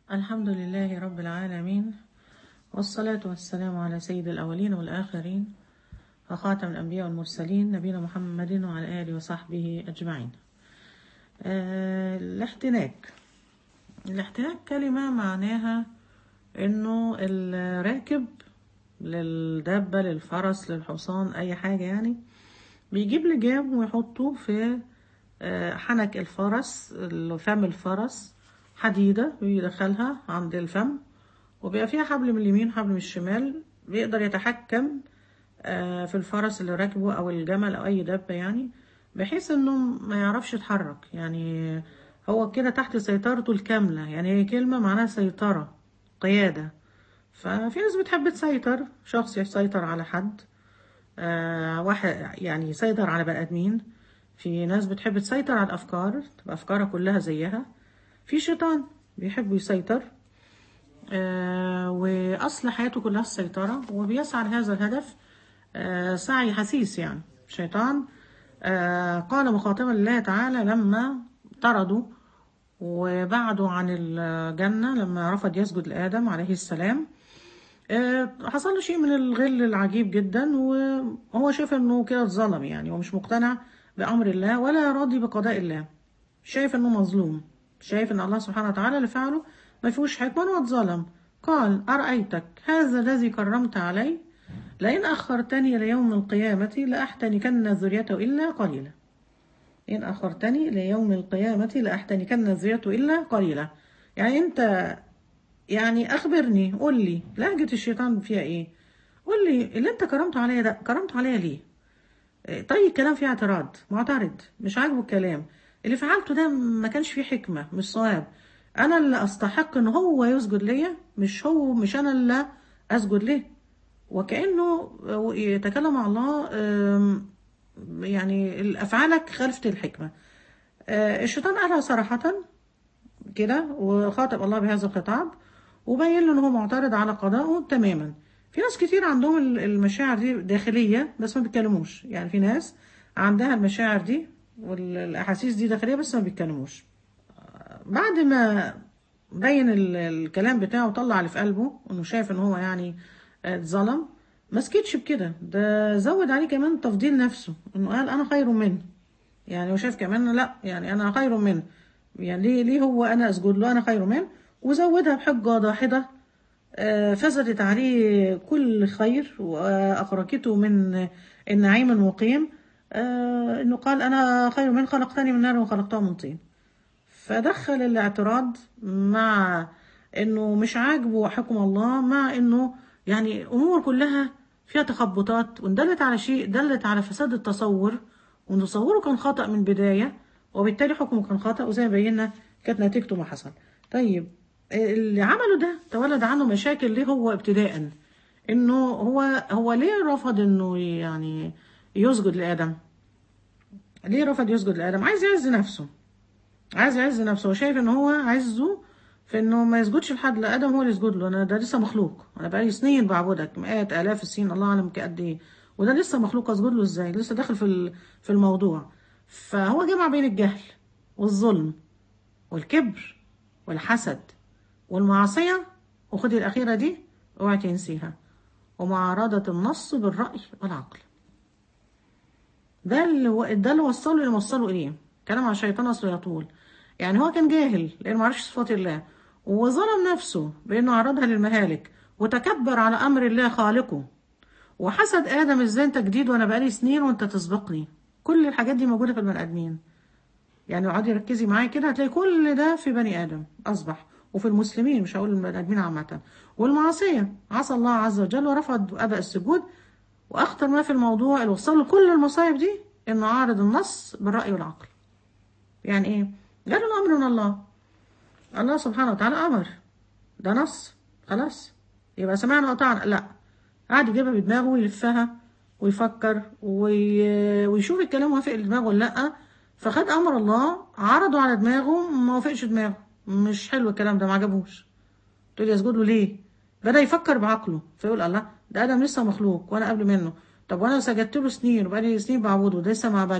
الحمد لله رب العالمين والصلاة والسلام على سيد الأولين والآخرين وخاتم الأنبياء والمرسلين نبينا محمد وعلى آله وصحبه أجمعين آه الاحتناك الاحتناك كلمة معناها إنه الراكب للدابة للفرس للحصان أي حاجة يعني بيجيب لجام ويحطه في آه، حنك الفرس فم الفرس حديدة بيدخلها عند الفم وبيبقى فيها حبل من اليمين حبل من الشمال بيقدر يتحكم آه، في الفرس اللي راكبه أو الجمل أو أي دابة يعني بحيث إنه ما يعرفش يتحرك يعني هو كده تحت سيطرته الكاملة يعني هي كلمة معناها سيطرة قيادة ففي ناس بتحب تسيطر شخص يسيطر على حد آه واحد يعني يسيطر على بني آدمين في ناس بتحب تسيطر على الأفكار تبقى أفكارها كلها زيها في شيطان بيحب يسيطر آه وأصل حياته كلها السيطرة وبيسعى لهذا الهدف آه سعي حثيث يعني شيطان آه قال مخاطبا لله تعالى لما طردوا وبعدوا عن الجنة لما رفض يسجد لآدم عليه السلام آه، حصل له شيء من الغل العجيب جدا وهو شايف انه كده اتظلم يعني ومش مقتنع بأمر الله ولا راضي بقضاء الله شايف انه مظلوم شايف ان الله سبحانه وتعالى اللي فعله ما فيهوش حكمة واتظلم قال أرأيتك هذا الذي كرمت علي لئن أخرتني ليوم القيامة لأحتنكن ذريته إلا قليلا إن أخرتني ليوم القيامة لأحتنكن ذريته إلا قليلا يعني أنت يعني أخبرني قول لي لهجة الشيطان فيها إيه قول لي اللي أنت كرمته عليا ده كرمته عليا ليه إيه، طيب كلام فيه اعتراض معترض مش عاجبه الكلام اللي فعلته ده ما كانش فيه حكمة مش صواب أنا اللي أستحق إن هو يسجد ليا مش هو مش أنا اللي أسجد ليه وكأنه يتكلم مع الله أم، يعني أفعالك خالفت الحكمة آه، الشيطان قالها صراحة كده وخاطب الله بهذا الخطاب وبين له ان هو معترض على قضائه تماما في ناس كتير عندهم ال- المشاعر دي داخلية بس ما بيتكلموش يعني في ناس عندها المشاعر دي والاحاسيس دي داخلية بس ما بيتكلموش بعد ما بين ال- الكلام بتاعه وطلع اللي في قلبه انه شايف ان هو يعني اتظلم ما سكتش بكده ده زود عليه كمان تفضيل نفسه انه قال انا خير منه يعني هو شايف كمان لا يعني انا خير منه يعني ليه ليه هو انا اسجد له انا خير منه وزودها بحجه داحضه آه، فسدت عليه كل خير واخرجته من النعيم المقيم آه، انه قال انا خير منه خلقتني من نار وخلقته من طين فدخل الاعتراض مع انه مش عاجبه حكم الله مع انه يعني امور كلها فيها تخبطات وان دلت على شيء دلت على فساد التصور وان تصوره كان خطأ من بداية وبالتالي حكمه كان خطأ وزي ما بينا كانت نتيجته ما حصل طيب اللي عمله ده تولد عنه مشاكل ليه هو ابتداء انه هو هو ليه رفض انه يعني يسجد لآدم ليه رفض يسجد لآدم عايز يعز نفسه عايز يعز نفسه وشايف ان هو عزه في انه ما يسجدش لحد لا ادم هو اللي يسجد له انا ده لسه مخلوق انا بقالي سنين بعبدك مئات الاف السنين الله اعلم قد ايه وده لسه مخلوق اسجد له ازاي لسه داخل في ال- في الموضوع فهو جمع بين الجهل والظلم والكبر والحسد والمعصيه وخدي الاخيره دي اوعي تنسيها ومعارضه النص بالراي والعقل ده اللي و- ده اللي وصله اللي وصله اليه كلام عن الشيطان اصله يطول يعني هو كان جاهل لانه ما عرفش صفات الله وظلم نفسه بانه عرضها للمهالك وتكبر على امر الله خالقه وحسد ادم ازاي انت جديد وانا بقالي سنين وانت تسبقني كل الحاجات دي موجوده في البني ادمين يعني اقعدي ركزي معايا كده هتلاقي كل ده في بني ادم اصبح وفي المسلمين مش هقول البني ادمين عامه والمعصيه عصى الله عز وجل ورفض ابى السجود واخطر ما في الموضوع اللي وصل له كل المصايب دي انه عارض النص بالراي والعقل يعني ايه قالوا الامر من الله الله سبحانه وتعالى امر ده نص خلاص يبقى سمعنا وطعنا لا قعد يجيبها بدماغه ويلفها ويفكر وي... ويشوف الكلام وافق لدماغه ولا لا فخد امر الله عرضه على دماغه ما وافقش دماغه مش حلو الكلام ده ما عجبوش تقول يسجد له ليه بدأ يفكر بعقله فيقول الله ده ادم لسه مخلوق وانا قبل منه طب وانا سجدت له سنين وبقالي سنين بعبده ده لسه ما عبدش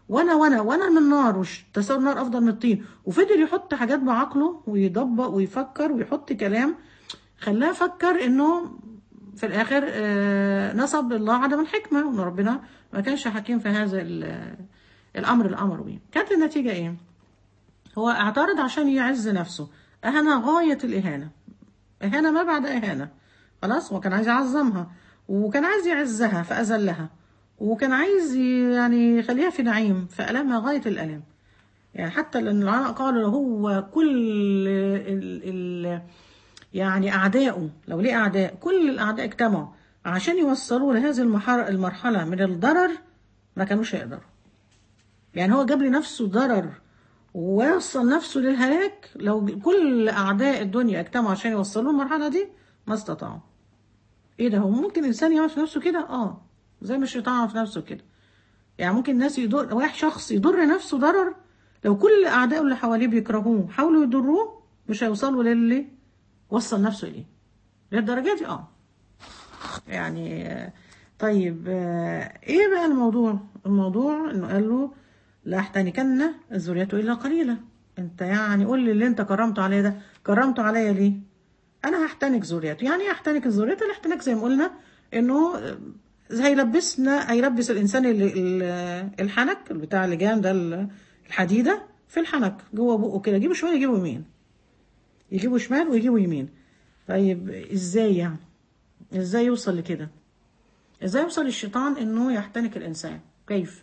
وانا وانا وانا من النار وتساوي النار افضل من الطين وفضل يحط حاجات بعقله ويطبق ويفكر ويحط كلام خلاه فكر انه في الاخر آه، نصب لله عدم الحكمه وان ربنا ما كانش حكيم في هذا ال- الامر اللي امره بيه كانت النتيجه ايه هو اعترض عشان يعز نفسه اهانه غايه الاهانه اهانه ما بعد اهانه خلاص هو كان عايز يعظمها وكان عايز يعزها فاذلها وكان عايز ي- يعني يخليها في نعيم فألمها غاية الألم يعني حتى لأن العلماء قالوا له هو كل ال ال يعني أعدائه لو ليه أعداء كل الأعداء اجتمعوا عشان يوصلوا لهذه المحر- المرحلة من الضرر ما كانوش هيقدروا يعني هو جاب لنفسه ضرر ووصل نفسه للهلاك لو كل أعداء الدنيا اجتمعوا عشان يوصلوا المرحلة دي ما استطاعوا ايه ده هو ممكن انسان يعمل في نفسه كده اه زي ما الشيطان عمل في نفسه كده يعني ممكن الناس يضر واحد شخص يضر نفسه ضرر لو كل اعدائه اللي حواليه بيكرهوه حاولوا يضروه مش هيوصلوا للي وصل نفسه اليه للدرجه دي اه يعني آه، طيب آه، ايه بقى الموضوع الموضوع انه قال له لا احتنكن ذريته الا قليلا انت يعني قول لي اللي انت كرمته عليا ده كرمته عليا ليه انا هحتنك ذريته يعني ايه احتنك ذريته الاحتناك زي ما قلنا انه آه، هيلبسنا هيلبس الانسان ال- ال- الحنك بتاع اللجام ده ال- الحديده في الحنك جوه بقه كده يجيبه شمال يجيبه يمين يجيبه شمال ويجيبه يمين طيب ازاي يعني ازاي يوصل لكده ازاي يوصل الشيطان انه يحتنك الانسان كيف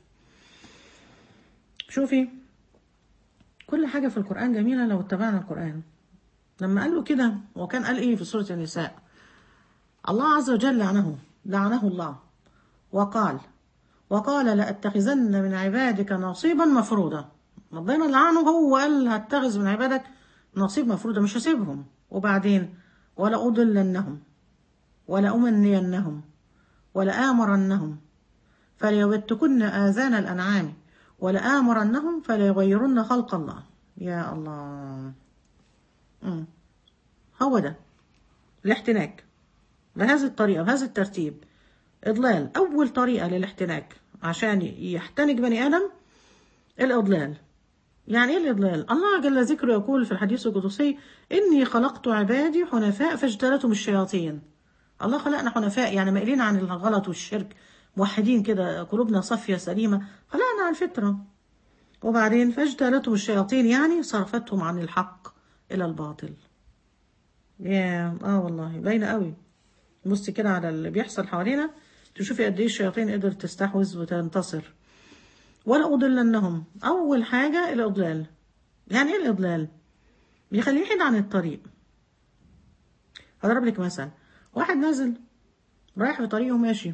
شوفي كل حاجه في القران جميله لو اتبعنا القران لما قال له كده وكان قال ايه في سوره النساء الله عز وجل لعنه لعنه الله وقال وقال لأتخذن من عبادك نصيبا مفروضا ربنا لعنه هو قال هتخذ من عبادك نصيب مفروضا مش هسيبهم وبعدين ولا أضلنهم ولا أمنينهم ولا آمرنهم فليبتكن آذان الأنعام ولا آمرنهم فليغيرن خلق الله يا الله مم. هو ده الاحتناك بهذه الطريقة بهذا الترتيب إضلال أول طريقة للاحتناك عشان يحتنك بني آدم الإضلال يعني إيه الإضلال؟ الله جل ذكره يقول في الحديث القدسي إني خلقت عبادي حنفاء فاجتالتهم الشياطين الله خلقنا حنفاء يعني مائلين عن الغلط والشرك موحدين كده قلوبنا صافية سليمة خلقنا عن الفطرة وبعدين فاجتالتهم الشياطين يعني صرفتهم عن الحق إلى الباطل يا اه والله باينة قوي بصي كده على اللي بيحصل حوالينا تشوفي قد ايه الشياطين قدرت تستحوذ وتنتصر ولا أضلنهم أول حاجة الإضلال يعني إيه الإضلال؟ بيخليه يحيد عن الطريق هضرب لك مثل واحد نازل رايح في طريقه ماشي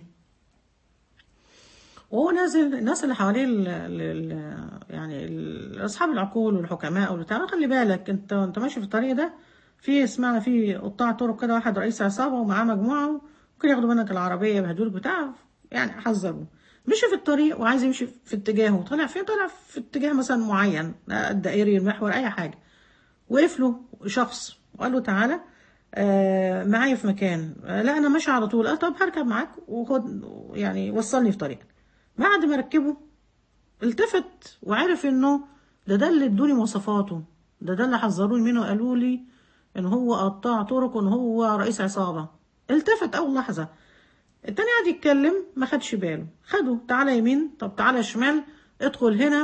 وهو نازل الناس اللي حواليه ال ال يعني ال- أصحاب العقول والحكماء والبتاع خلي بالك أنت أنت ماشي في الطريق ده في اسمعنا في قطاع طرق كده واحد رئيس عصابة ومعاه مجموعة ممكن ياخدوا منك العربية يبهدلوك بتاع يعني حذروه مشي في الطريق وعايز يمشي في اتجاهه طلع فين طلع في اتجاه مثلا معين الدائري المحور أي حاجة وقف له شخص وقال له تعالى آه معايا في مكان آه لا انا ماشي على طول قال طب هركب معاك وخد يعني وصلني في طريقك بعد ما ركبه التفت وعرف انه ده ده اللي ادوني مواصفاته ده ده اللي حذروني منه قالوا لي ان هو قطاع طرق وان هو رئيس عصابه التفت اول لحظه التاني قعد يتكلم ما خدش باله خده تعالى يمين طب تعالى شمال ادخل هنا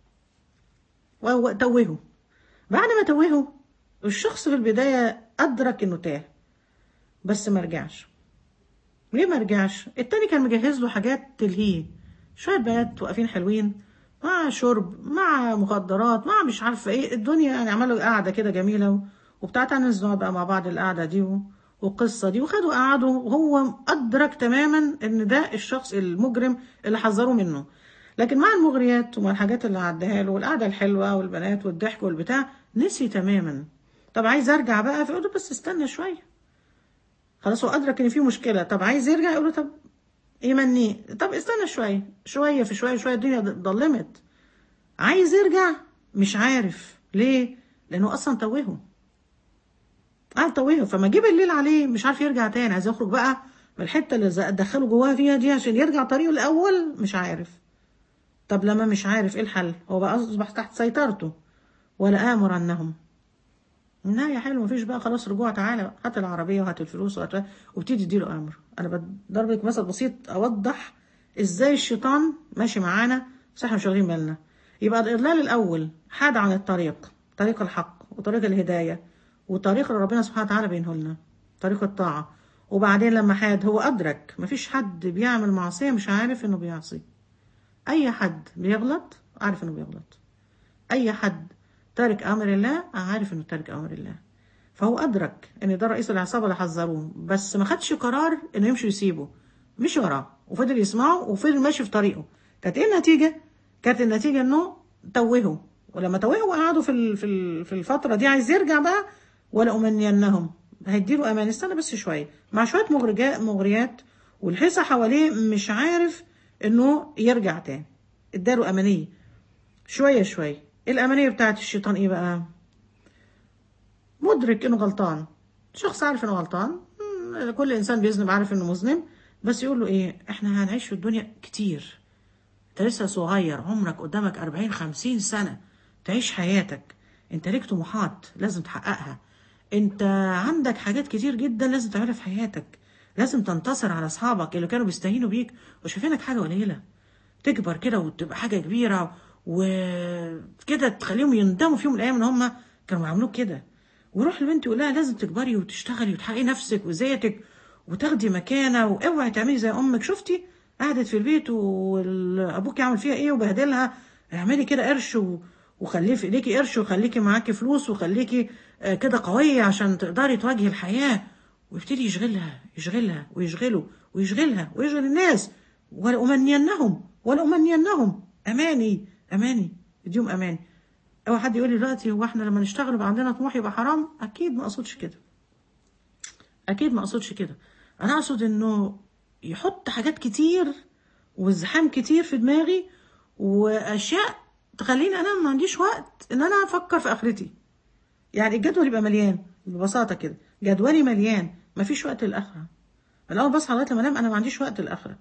وتوهه بعد ما توهه الشخص في البداية أدرك إنه تاه بس ما رجعش ليه ما رجعش؟ التاني كان مجهز له حاجات تلهيه شوية بنات واقفين حلوين مع شرب مع مخدرات مع مش عارفة ايه الدنيا يعني عملوا قاعدة كده جميلة و- وبتاع تعالى ننزل نقعد بقى مع بعض القعدة دي و- والقصة دي وخدوا قعدوا وهو أدرك تماما إن ده الشخص المجرم اللي حذروا منه لكن مع المغريات ومع الحاجات اللي عدها له والقعدة الحلوة والبنات والضحك والبتاع نسي تماما طب عايز ارجع بقى فيقول له بس استنى شوية خلاص هو أدرك إن في مشكلة طب عايز يرجع يقول له طب يمنيه طب استنى شوية شوية في شوية شوية الدنيا ضلمت عايز يرجع مش عارف ليه لأنه أصلا توهه قاعد توهه فما جه الليل عليه مش عارف يرجع تاني عايز يخرج بقى من الحتة اللي ز- دخله جواها فيها دي عشان يرجع طريقه الأول مش عارف طب لما مش عارف ايه الحل هو بقى اصبح تحت سيطرته ولا امرنهم النهاية حلو مفيش بقى خلاص رجوع تعالى بقى هات العربية وهات الفلوس وهات وابتدي اديله امر انا بضربك مثل بسيط اوضح ازاي الشيطان ماشي معانا بس احنا مش واخدين بالنا يبقى الاضلال الاول حاد عن الطريق طريق الحق وطريق الهداية وطريق اللي ربنا سبحانه وتعالى بينه لنا طريق الطاعة وبعدين لما حاد هو أدرك مفيش حد بيعمل معصية مش عارف إنه بيعصي أي حد بيغلط عارف إنه بيغلط أي حد تارك أمر الله عارف إنه تارك أمر الله فهو أدرك إن ده رئيس العصابة اللي حذروه بس ما خدش قرار إنه يمشي يسيبه مشي وراه وفضل يسمعه وفضل ماشي في طريقه كانت إيه النتيجة؟ كانت النتيجة إنه توهه ولما توهوا وقعدوا في في في الفترة دي عايز يرجع بقى ولا أمنينهم هيديله امان استنى بس شويه مع شويه مغريات مغريات والحصه حواليه مش عارف انه يرجع تاني اداله امانيه شويه شويه الامانيه بتاعت الشيطان ايه بقى مدرك انه غلطان شخص عارف انه غلطان كل انسان بيذنب عارف انه مذنب بس يقول له ايه احنا هنعيش في الدنيا كتير انت لسه صغير عمرك قدامك 40 50 سنه تعيش حياتك انت ليك طموحات لازم تحققها انت عندك حاجات كتير جدا لازم تعملها في حياتك لازم تنتصر على اصحابك اللي كانوا بيستهينوا بيك وشايفينك حاجه قليله تكبر كده وتبقى حاجه كبيره وكده تخليهم يندموا في يوم من الايام ان هم كانوا بيعملوك كده ويروح البنت يقول لها لازم تكبري وتشتغلي وتحققي نفسك وذاتك وتاخدي مكانه واوعي تعملي زي امك شفتي قعدت في البيت وابوك يعمل فيها ايه وبهدلها اعملي كده قرش و... وخليه في ايديكي قرش وخليكي معاكي فلوس وخليكي كده قوية عشان تقدري تواجهي الحياة ويبتدي يشغلها يشغلها ويشغله ويشغلها ويشغل الناس ولا أمنينهم ولا أمنينهم أماني أماني اديهم أماني أو حد يقول لي دلوقتي هو احنا لما نشتغل يبقى عندنا طموح يبقى حرام أكيد ما أقصدش كده أكيد ما أقصدش كده أنا أقصد إنه يحط حاجات كتير وزحام كتير في دماغي وأشياء تخليني أنا ما عنديش وقت إن أنا أفكر في آخرتي يعني الجدول يبقى مليان ببساطه كده جدولي مليان مفيش وقت للاخره الاول بصحى لغايه لما انام انا ما عنديش وقت للاخره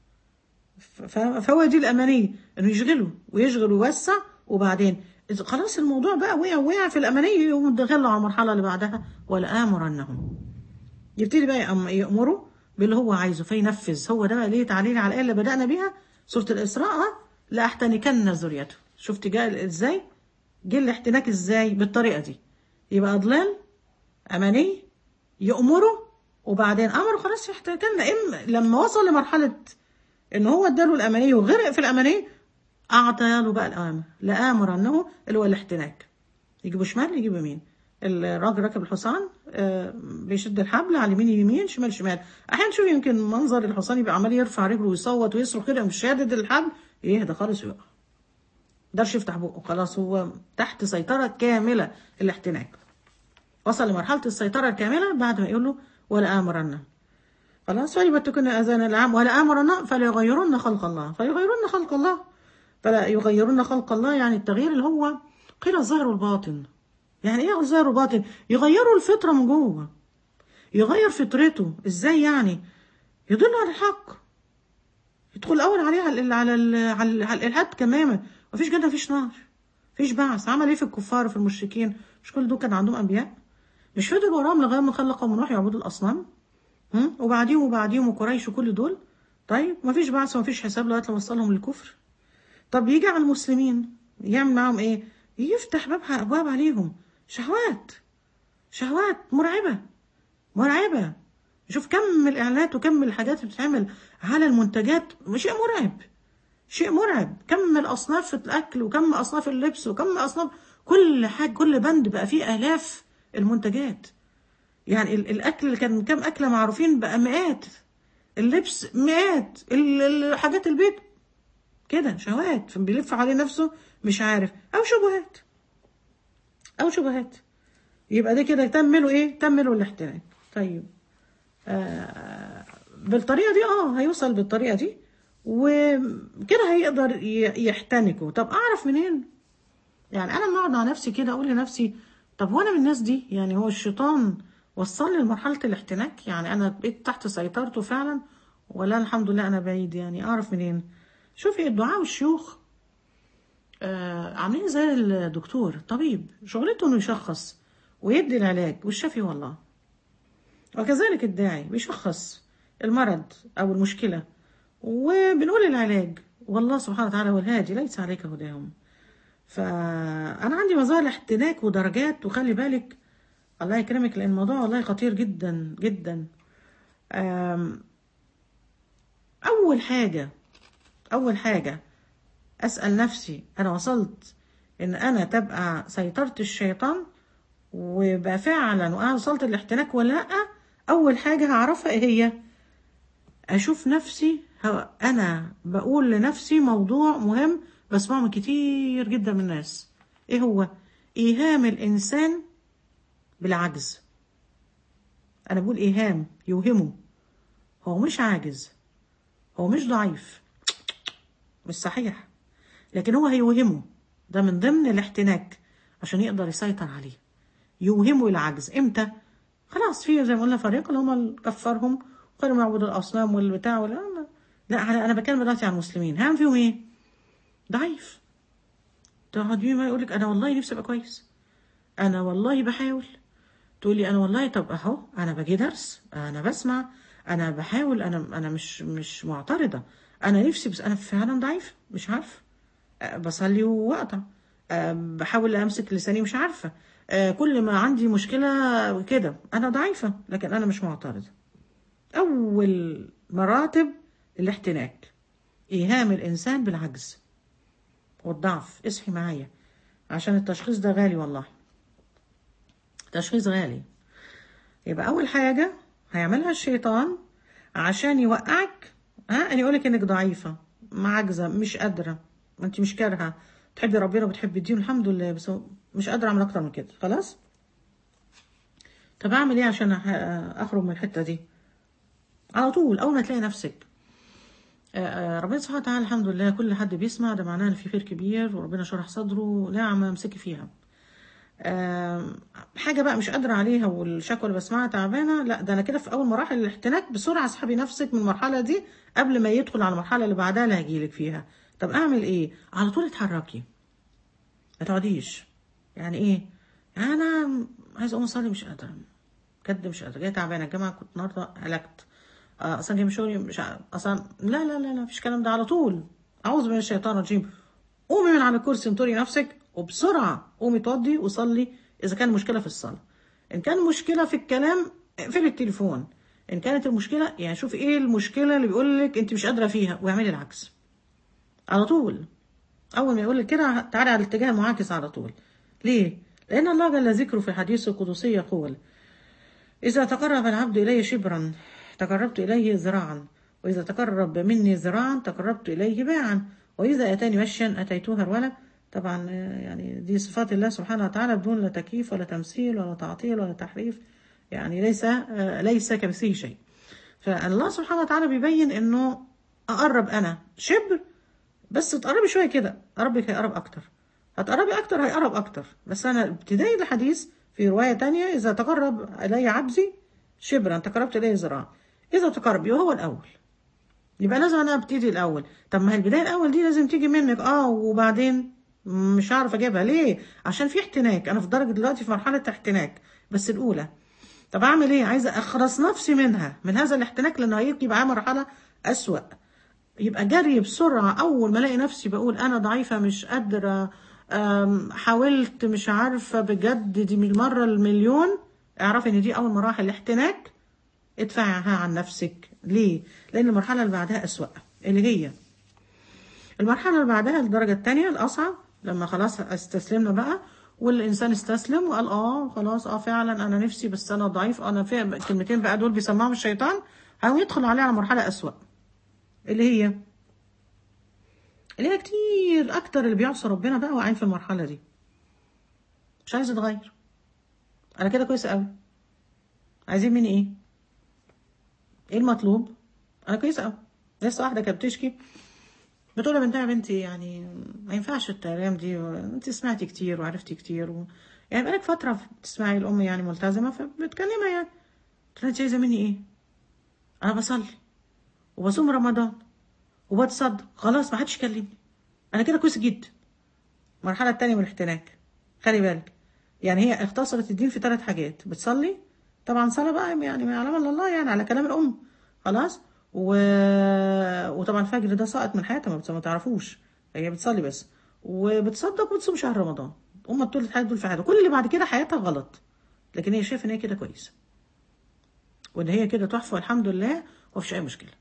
فهو دي الامانيه انه يشغله ويشغل ويوسع وبعدين خلاص الموضوع بقى وقع وقع في الامانيه يقوم دخله على المرحله اللي بعدها ولا امرنهم يبتدي بقى يامره باللي هو عايزه فينفذ هو ده بقى ليه تعليل على الايه اللي بدانا بيها سوره الاسراء لاحتنكن ذريته شفت جاء ازاي جه الاحتناك ازاي بالطريقه دي يبقى اضلال اماني يأمره وبعدين امره خلاص يحتكلنا اما لما وصل لمرحله ان هو اداله الامانيه وغرق في الامانيه اعطى له بقى الامر لامر انه اللي هو الاحتناك يجيبوا شمال يجيبوا يمين الراجل راكب الحصان بيشد الحبل على اليمين يمين شمال شمال احيانا شوف يمكن منظر الحصان يبقى عمال يرفع رجله ويصوت ويصرخ كده مش شادد الحبل يهدى خالص ويقع مقدرش يفتح بقه خلاص هو تحت سيطرة كاملة الاحتناك وصل لمرحلة السيطرة الكاملة بعد ما يقول له ولا آمرن خلاص فليبتكن أذان العام ولا آمرن فليغيرن خلق الله فيغيرن خلق الله فلا يغيرن خلق الله يعني التغيير اللي هو قيل الظاهر والباطن يعني ايه الظاهر والباطن يغيروا الفطرة من جوه يغير فطرته ازاي يعني يدل على الحق يدخل الاول عليه على على على, على الالحاد تماما مفيش جنة مفيش نار مفيش بعث عمل ايه في الكفار وفي المشركين مش كل دول كان عندهم انبياء مش فضل وراهم لغايه ما خلقهم ونوح يعبدوا الاصنام وبعديهم وبعديهم وقريش وكل دول طيب مفيش بعث ومفيش حساب لغايه لما وصلهم للكفر طب يجي على المسلمين يعمل معاهم ايه يفتح باب ابواب عليهم شهوات شهوات مرعبه مرعبه شوف كم الاعلانات وكم الحاجات اللي بتتعمل على المنتجات شيء مرعب شيء مرعب كم الاصناف في الاكل وكم اصناف اللبس وكم اصناف كل حاجه كل بند بقى فيه الاف المنتجات يعني الاكل اللي كان كم اكله معروفين بقى مئات اللبس مئات حاجات البيت كده شهوات بيلف عليه نفسه مش عارف او شبهات او شبهات يبقى ده كده تملوا ايه تملوا الاحتراق طيب آه بالطريقه دي اه هيوصل بالطريقه دي وكده هيقدر يحتنكه طب اعرف منين يعني انا بنقعد مع نفسي كده اقول لنفسي طب هو انا من الناس دي يعني هو الشيطان وصلني لمرحله الاحتناك يعني انا بقيت تحت سيطرته فعلا ولا الحمد لله انا بعيد يعني اعرف منين شوفي الدعاء والشيوخ آه عاملين زي الدكتور طبيب شغلته انه يشخص ويدي العلاج والشافي والله وكذلك الداعي بيشخص المرض او المشكله وبنقول العلاج والله سبحانه وتعالى هو الهادي ليس عليك هداهم فانا عندي مظاهر احتناك ودرجات وخلي بالك الله يكرمك لان الموضوع والله خطير جدا جدا أم، اول حاجه اول حاجه اسال نفسي انا وصلت ان انا تبقى سيطرت الشيطان وبقى فعلا وانا وصلت الاحتناك ولا لا اول حاجه هعرفها ايه هي اشوف نفسي ه- انا بقول لنفسي موضوع مهم بسمعه من كتير جدا من الناس ايه هو ايهام الانسان بالعجز انا بقول ايهام يوهمه هو مش عاجز هو مش ضعيف مش صحيح لكن هو هيوهمه ده من ضمن الاحتناك عشان يقدر يسيطر عليه يوهمه العجز امتى خلاص في زي ما قلنا فريق اللي هم اللي كفرهم وخير معبود الاصنام والبتاع ولا لا لا انا انا بتكلم دلوقتي عن المسلمين هعمل فيهم ايه ضعيف تقعد ما يقول لك انا والله نفسي ابقى كويس انا والله بحاول تقول لي انا والله طب اهو انا باجي درس انا بسمع انا بحاول انا انا مش مش معترضه انا نفسي بس انا فعلا ضعيف مش عارفه أه، بصلي واقطع أه، بحاول امسك لساني مش عارفه أه، كل ما عندي مشكله كده انا ضعيفه لكن انا مش معترضه اول مراتب الاحتناك ايهام الانسان بالعجز والضعف اصحي معايا عشان التشخيص ده غالي والله تشخيص غالي يبقى اول حاجه هيعملها الشيطان عشان يوقعك ها ان يقولك انك ضعيفه معجزه مش قادره ما انت مش كارهه بتحبي ربنا وبتحبي الدين الحمد لله بس هو مش قادره اعمل اكتر من كده خلاص طب اعمل ايه عشان أح- اخرج من الحته دي على طول اول ما تلاقي نفسك آه، آه، ربنا سبحانه وتعالى الحمد لله كل حد بيسمع ده معناه ان في خير كبير وربنا شرح صدره نعمه امسكي فيها آم، حاجه بقى مش قادره عليها والشكوى اللي بسمعها تعبانه لا ده انا كده في اول مراحل الاحتناك بسرعه اسحبي نفسك من المرحله دي قبل ما يدخل على المرحله اللي بعدها اللي هجيلك فيها طب اعمل ايه على طول اتحركي ما تقعديش يعني ايه يعني انا عايزه اقوم اصلي مش قادره بجد مش قادره جايه تعبانه يا جماعه كنت النهارده هلكت آه، اصلا جاي من شغلي مش ع- اصلا لا لا لا لا مفيش الكلام ده على طول اعوذ من الشيطان الرجيم قومي من على الكرسي انطري نفسك وبسرعه قومي توضي وصلي اذا كان مشكله في الصلاه ان كان مشكله في الكلام اقفلي التليفون ان كانت المشكله يعني شوفي ايه المشكله اللي بيقول لك انت مش قادره فيها واعملي العكس على طول اول ما يقول لك كده تعالي على الاتجاه المعاكس على طول ليه لان الله جل ذكره في الحديث القدسي يقول إذا تقرب العبد إلي شبرا تقربت إليه ذراعا وإذا تقرب مني ذراعا تقربت إليه باعا وإذا أتاني مشيا أتيته هرولا طبعا آه، يعني دي صفات الله سبحانه وتعالى بدون لا تكييف ولا تمثيل ولا تعطيل ولا تحريف يعني ليس آه، ليس كمثله شيء فالله سبحانه وتعالى بيبين انه اقرب انا شبر بس تقربي شويه كده قربك هيقرب اكتر هتقربي اكتر هيقرب اكتر بس انا ابتدائي الحديث في روايه تانية اذا تقرب الي عبدي شبرا تقربت اليه ذراعا اذا تقرب يبقى هو الاول يبقى لازم انا ابتدي الاول طب ما هي البدايه الاول دي لازم تيجي منك اه وبعدين مش هعرف اجيبها ليه عشان في احتناك انا في درجه دلوقتي في مرحله احتناك بس الاولى طب اعمل ايه عايزه اخلص نفسي منها من هذا الاحتناك لانه هيجي معاه مرحله اسوأ يبقى جري بسرعه اول ما الاقي نفسي بقول انا ضعيفه مش قادره أم، حاولت مش عارفه بجد دي من المره المليون اعرفي ان دي اول مراحل الاحتناك ادفعها عن نفسك ليه لان المرحله اللي بعدها اسوأ اللي هي المرحله اللي بعدها الدرجه الثانيه الاصعب لما خلاص استسلمنا بقى والانسان استسلم وقال اه خلاص اه فعلا انا نفسي بس انا ضعيف انا في الكلمتين بقى دول بيسمعهم الشيطان هيقوم يدخل عليه على مرحله اسوأ اللي هي اللي هي كتير اكتر اللي بيعصى ربنا بقى واقعين في المرحله دي مش عايز اتغير انا كده كويس قوي عايزين مني ايه ايه المطلوب انا كويسه قوي لسه واحده كانت بتشكي بتقول يا بنتها يا بنتي يعني ما ينفعش الكلام دي انت سمعتي كتير وعرفتي كتير و... يعني بقالك فتره بتسمعي الام يعني ملتزمه فبتكلمها يعني قلت لها انت عايزه مني ايه انا بصلي وبصوم رمضان وبتصدق خلاص ما حدش يكلمني انا كده كويس جدا المرحله الثانيه من الاحتناك خلي بالك يعني هي اختصرت الدين في ثلاث حاجات بتصلي طبعا صلاه بقى يعني ما يعلم الا الله يعني على كلام الام خلاص و... وطبعا الفجر ده ساقط من حياتها ما بت- ما تعرفوش هي بتصلي بس وبتصدق وبتصوم شهر رمضان هم طول الحياه دول في حياتها كل اللي بعد كده حياتها غلط لكن هي شايفه ان هي كده كويسه وان هي كده تحفه والحمد لله ومفيش اي مشكله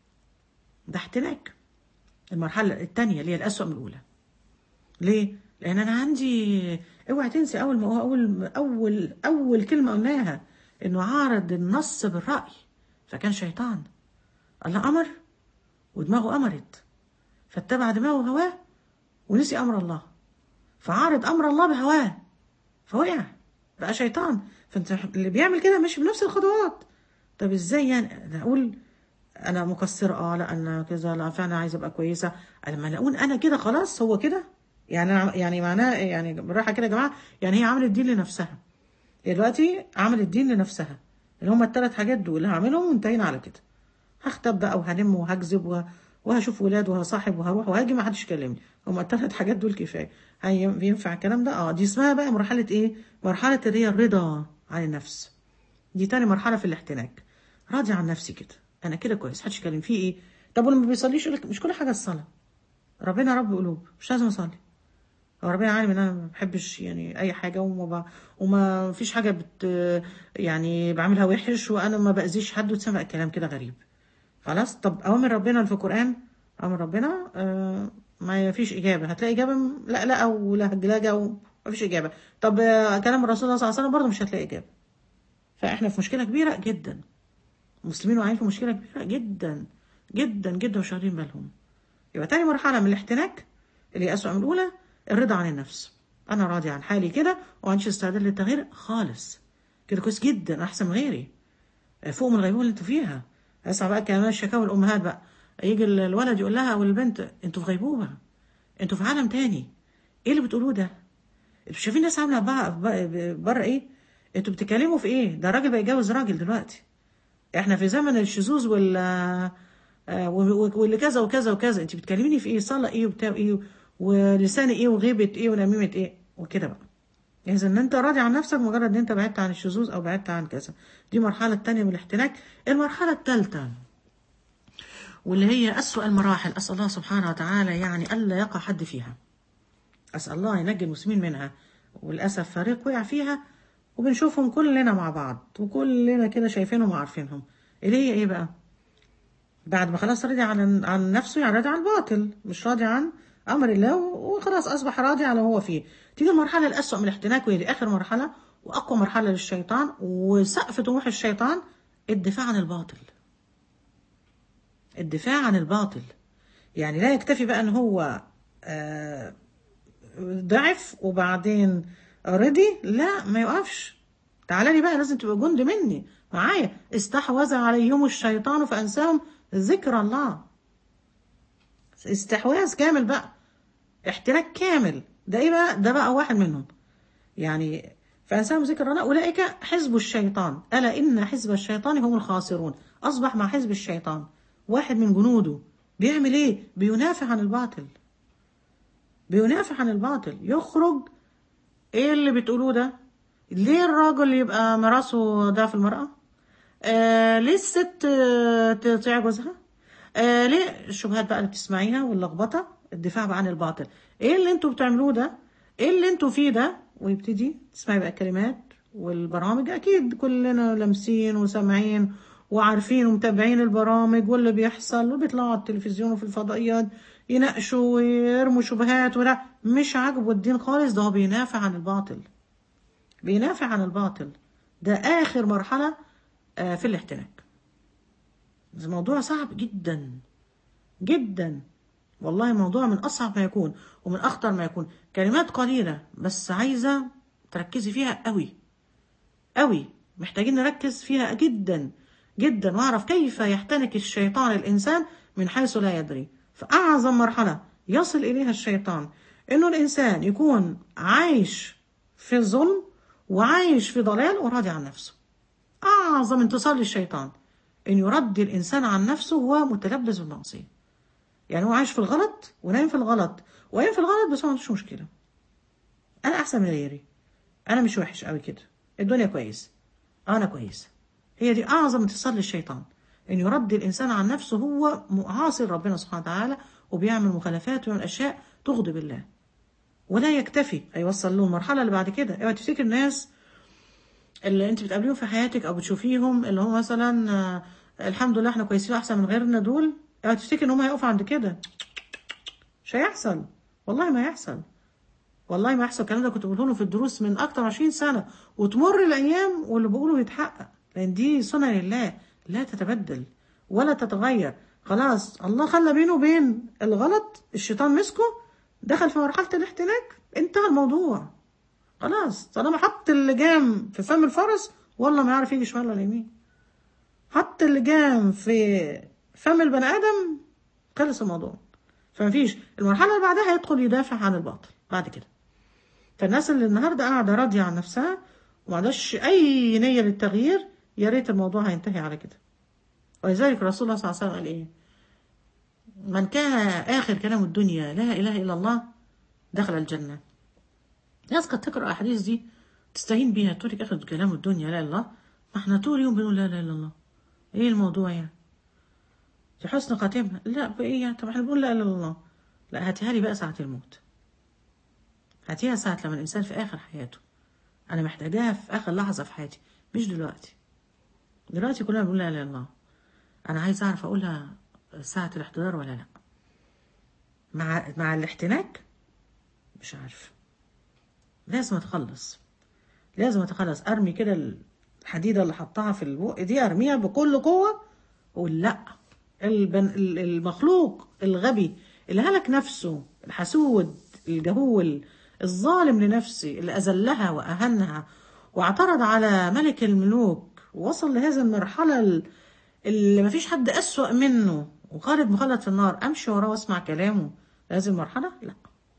ده احتناك المرحله الثانيه اللي هي الاسوأ من الاولى ليه؟ لأن أنا عندي اوعي تنسي أول ما أول أول أول كلمة قلناها إنه عارض النص بالرأي فكان شيطان الله أمر ودماغه أمرت فاتبع دماغه هواه ونسي أمر الله فعارض أمر الله بهواه فوقع بقى شيطان فأنت اللي بيعمل كده مش بنفس الخطوات طب إزاي يعني أنا أقول انا مقصره اه لا انا كذا لا فانا عايزه ابقى كويسه لما الاقون انا كده خلاص هو كده يعني أنا- يعني معناه يعني بالراحه كده يا جماعه يعني هي عملت دين لنفسها هي دلوقتي عملت دين لنفسها اللي هم الثلاث حاجات دول هعملهم وانتهينا على كده هختب بقى وهلم وهكذب وه- وهشوف ولاد وهصاحب وهروح وهاجي ما حدش يكلمني هم الثلاث حاجات دول كفايه هي ينفع الكلام ده اه دي اسمها بقى مرحله ايه مرحله اللي هي الرضا عن النفس دي تاني مرحلة في الاحتناك راضي عن نفسي كده أنا كده كويس محدش يكلم فيه إيه طب واللي ما بيصليش يقول لك مش كل حاجة الصلاة ربنا رب قلوب مش لازم أصلي هو ربنا عالم إن أنا ما بحبش يعني أي حاجة وما ب... وما فيش حاجة بت يعني بعملها وحش وأنا ما بأذيش حد وتسمع الكلام كده غريب خلاص طب أوامر ربنا اللي في القرآن أوامر ربنا آه ما فيش إجابة هتلاقي إجابة م- لا لا أو لهجلجة وما فيش إجابة طب آه كلام الرسول صلى الله عليه وسلم برضه مش هتلاقي إجابة فاحنا في مشكله كبيره جدا المسلمين واقعين في مشكله كبيره جدا جدا جدا مش واخدين بالهم يبقى تاني مرحله من الاحتناك اللي هي اسوأ من الاولى الرضا عن النفس انا راضي عن حالي كده وما عنديش استعداد للتغيير خالص كده كويس جدا احسن من غيري فوق من الغيبوبه اللي انتوا فيها اسمع بقى كمان الشكاوى الامهات بقى يجي الولد يقول لها او البنت انتوا في غيبوبه انتوا في عالم تاني ايه اللي بتقولوه ده انتوا شايفين الناس عامله بقى بره ايه انتوا بتتكلموا في ايه ده الراجل بقى يتجوز راجل دلوقتي احنا في زمن الشذوذ وال آه، واللي كذا وكذا وكذا انت بتكلميني في ايه صلاه ايه وبتاع ايه ولسان ايه وغيبه ايه ونميمه ايه وكده بقى اذا ان انت راضي عن نفسك مجرد ان انت بعدت عن الشذوذ او بعدت عن كذا دي المرحله الثانيه من الاحتناك المرحله الثالثه واللي هي أسوأ المراحل أسأل الله سبحانه وتعالى يعني ألا يقع حد فيها أسأل الله ينجي المسلمين منها وللأسف فريق وقع فيها وبنشوفهم كلنا مع بعض وكلنا كده شايفينهم وعارفينهم اللي هي إيه بقى بعد ما خلاص رضي عن عن نفسه يعني راضي عن الباطل مش راضي عن أمر الله وخلاص أصبح راضي على هو فيه تيجي المرحلة الأسوأ من الاحتناك وهي دي آخر مرحلة وأقوى مرحلة للشيطان وسقف طموح الشيطان الدفاع عن الباطل الدفاع عن الباطل يعني لا يكتفي بقى ان هو آه، ضعف وبعدين رضي لا ما يقفش تعالى لي بقى لازم تبقى جند مني معايا استحوذ عليهم الشيطان فانساهم ذكر الله استحواذ كامل بقى احتراك كامل ده ايه بقى ده بقى واحد منهم يعني فانساهم ذكر الله اولئك حزب الشيطان الا ان حزب الشيطان هم الخاسرون اصبح مع حزب الشيطان واحد من جنوده بيعمل ايه بينافع عن الباطل بينافع عن الباطل يخرج ايه اللي بتقولوه ده ليه الراجل يبقى مراسه ضعف المرأة آه ليه الست آه، تطيع جوزها آه ليه الشبهات بقى اللي بتسمعيها واللخبطة الدفاع بقى عن الباطل ايه اللي انتوا بتعملوه ده ايه اللي انتوا فيه ده ويبتدي تسمعي بقى الكلمات والبرامج اكيد كلنا لامسين وسامعين وعارفين ومتابعين البرامج واللي بيحصل وبيطلعوا على التلفزيون وفي الفضائيات يناقشوا ويرموا شبهات ولا مش عاجبه الدين خالص ده هو بينافع عن الباطل بينافع عن الباطل ده آخر مرحلة آه، في الاحتناك الموضوع صعب جدا جدا والله موضوع من أصعب ما يكون ومن أخطر ما يكون كلمات قليلة بس عايزة تركزي فيها قوي قوي محتاجين نركز فيها جدا جدا واعرف كيف يحتنك الشيطان الإنسان من حيث لا يدري فأعظم مرحلة يصل إليها الشيطان إنه الإنسان يكون عايش في الظلم وعايش في ضلال وراضي عن نفسه أعظم انتصار للشيطان إن يرضي الإنسان عن نفسه وهو متلبس بالمعصية يعني هو عايش في الغلط ونايم في الغلط وقايم في الغلط بس هو ما عندوش مشكلة انا احسن من غيري انا مش وحش قوي كده الدنيا كويسه انا كويسه هي دي اعظم انتصار للشيطان ان يرد الانسان عن نفسه هو عاصي ربنا سبحانه وتعالى وبيعمل مخالفات ويعمل اشياء تغضب الله ولا يكتفي هيوصل له المرحله اللي بعد كده اوعى تفتكر الناس اللي انت بتقابليهم في حياتك او بتشوفيهم اللي هم مثلا آه، الحمد لله احنا كويسين احسن من غيرنا دول اوعى تفتكر ان هم هيقفوا عند كده مش هيحصل والله ما هيحصل والله ما يحصل الكلام ده كنت بقوله في الدروس من اكتر من 20 سنه وتمر الايام واللي بقوله يتحقق لان دي سنن الله لا تتبدل ولا تتغير خلاص الله خلى بينه وبين الغلط الشيطان مسكه دخل في مرحله الاحتلاك انتهى الموضوع خلاص طالما حط اللجام في فم الفرس والله ما يعرف يجي شمال ولا يمين حط اللجام في فم البني ادم خلص الموضوع فمفيش المرحله اللي بعدها هيدخل يدافع عن الباطل بعد كده فالناس اللي النهارده قاعده راضيه عن نفسها وما عندهاش اي نيه للتغيير يا ريت الموضوع هينتهي على كده ولذلك رسول الله صلى الله عليه وسلم قال ايه من كان اخر كلام الدنيا لا اله الا الله دخل الجنه ناس قد تقرا الاحاديث دي تستهين بيها تقول لك اخر كلام الدنيا لا اله الا الله ما احنا طول اليوم بنقول لا اله الا الله ايه الموضوع يعني في حسن خاتمه لا بايه يعني طب احنا بنقول لا اله الا الله لا هاتيها لي بقى ساعه الموت هاتيها ساعة لما الإنسان في آخر حياته أنا محتاجاها في آخر لحظة في حياتي مش دلوقتي دلوقتي كلنا بنقول لا إله إلا الله أنا عايز أعرف أقولها ساعة الاحتضار ولا لأ مع مع الاحتناك مش عارف لازم أتخلص لازم أتخلص أرمي كده الحديدة اللي حطها في البق دي أرميها بكل قوة وأقول لأ البن... المخلوق الغبي اللي هلك نفسه الحسود الجهول الظالم لنفسه اللي أذلها وأهنها واعترض على ملك الملوك ووصل لهذه المرحلة اللي مفيش حد أسوأ منه وخالد مخلد في النار أمشي وراه وأسمع كلامه هذه المرحلة لا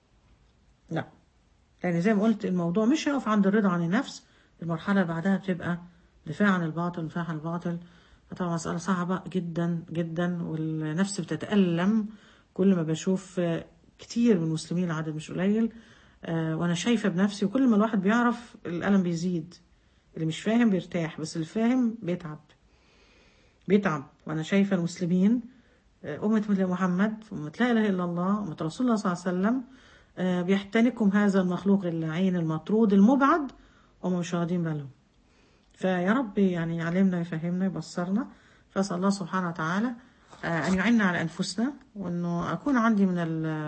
لا يعني زي ما قلت الموضوع مش هيقف عند الرضا عن النفس المرحلة اللي بعدها بتبقى دفاع عن الباطل دفاع عن الباطل طبعا مسألة صعبة جدا جدا والنفس بتتألم كل ما بشوف كتير من المسلمين عدد مش قليل آه وانا شايفه بنفسي وكل ما الواحد بيعرف الالم بيزيد اللي مش فاهم بيرتاح بس اللي فاهم بيتعب بيتعب وانا شايفه المسلمين آه أمة محمد أمة لا إله إلا الله أمة رسول الله صلى الله عليه وسلم آه بيحتنكم هذا المخلوق اللعين المطرود المبعد وهم مش واخدين بالهم فيا رب يعني يعلمنا يفهمنا يبصرنا فأسأل الله سبحانه وتعالى أن يعيننا على أنفسنا وأنه أكون عندي من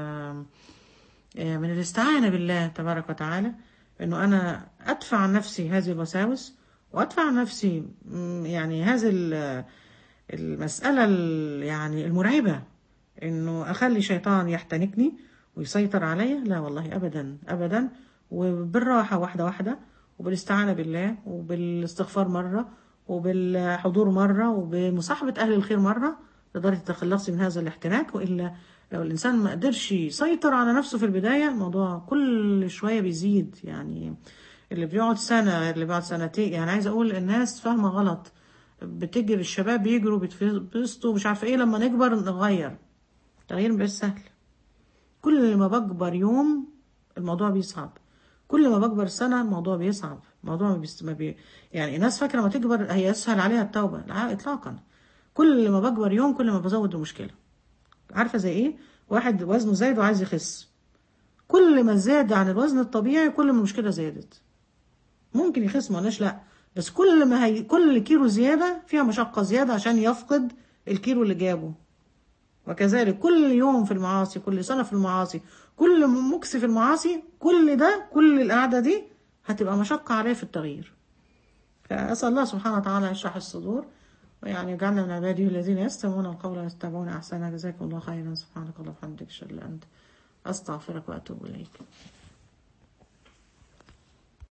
من الاستعانة بالله تبارك وتعالى أنه أنا أدفع عن نفسي هذه الوساوس وأدفع عن نفسي يعني هذه المسألة يعني المرعبة أنه أخلي شيطان يحتنكني ويسيطر عليا لا والله أبدا أبدا وبالراحة واحدة واحدة وبالاستعانة بالله وبالاستغفار مرة وبالحضور مرة وبمصاحبة أهل الخير مرة تقدري تتخلصي من هذا الاحتناك والا لو الانسان ما قدرش يسيطر على نفسه في البدايه الموضوع كل شويه بيزيد يعني اللي بيقعد سنه اللي بعد سنتين يعني عايزه اقول الناس فاهمه غلط بتجري الشباب بيجروا بيتبسطوا مش عارفه ايه لما نكبر نغير التغيير مبقاش سهل كل ما بكبر يوم الموضوع بيصعب كل ما بكبر سنه الموضوع بيصعب الموضوع ما بيست... ما بي... يعني الناس فاكره ما تكبر هي اسهل عليها التوبه لا اطلاقا كل ما بكبر يوم كل ما بزود المشكله عارفه زي ايه واحد وزنه زايد وعايز يخس كل ما زاد عن الوزن الطبيعي كل ما المشكله زادت ممكن يخس ما لا بس كل ما هي كل كيلو زياده فيها مشقه زياده عشان يفقد الكيلو اللي جابه وكذلك كل يوم في المعاصي كل سنه في المعاصي كل مكس في المعاصي كل ده كل القعده دي هتبقى مشقه عليه في التغيير فاسال الله سبحانه وتعالى يشرح الصدور ويعني اجعلنا من عباده الذين يستمعون القول ويتبعون احسنه جزاكم الله خيرا سبحانك اللهم وبحمدك اشهد ان لا اله الا انت استغفرك واتوب اليك